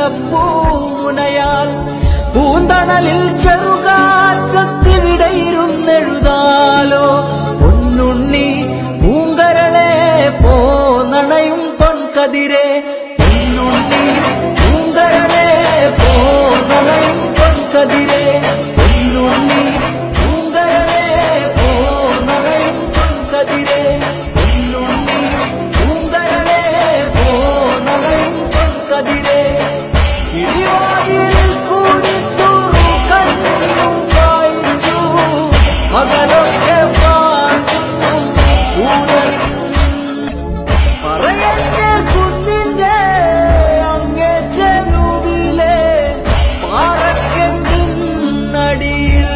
മുല്ലപ്പൂമുനയാൽ പൂന്തണലിൽ ചെറുകാറ്റത്തിനിടയിരുന്നെഴുതാലോ പൊന്നുണ്ണി പൂങ്കരളെ പോന്നണയും പൊൻകതിരെ പൊന്നുണ്ണി പൂങ്കരളെ പോന്നണയും പൊൻകതിരെ പൊന്നുണ്ണി പൂങ്കരളെ പോന്നണയും പൊൻകതിരെ പൊന്നുണ്ണി പൂങ്കരളെ പോന്നണയും പൊൻകതിരെ കിളിവാതിലിൽ കൂടി കണ്ണും വായിച്ചു മകനൊക്കെ പാട്ടുന്നു ഊരൻ പറയന്റെ കുന്നിന്റെ അങ്ങേ ചെരുവിലെ പാറക്കെട്ടിനടിയിൽ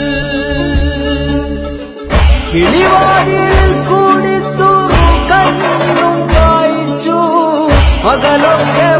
കിളിവാതിലിൽ കൂടി കണ്ണും വായിച്ചു പകലൊക്കെ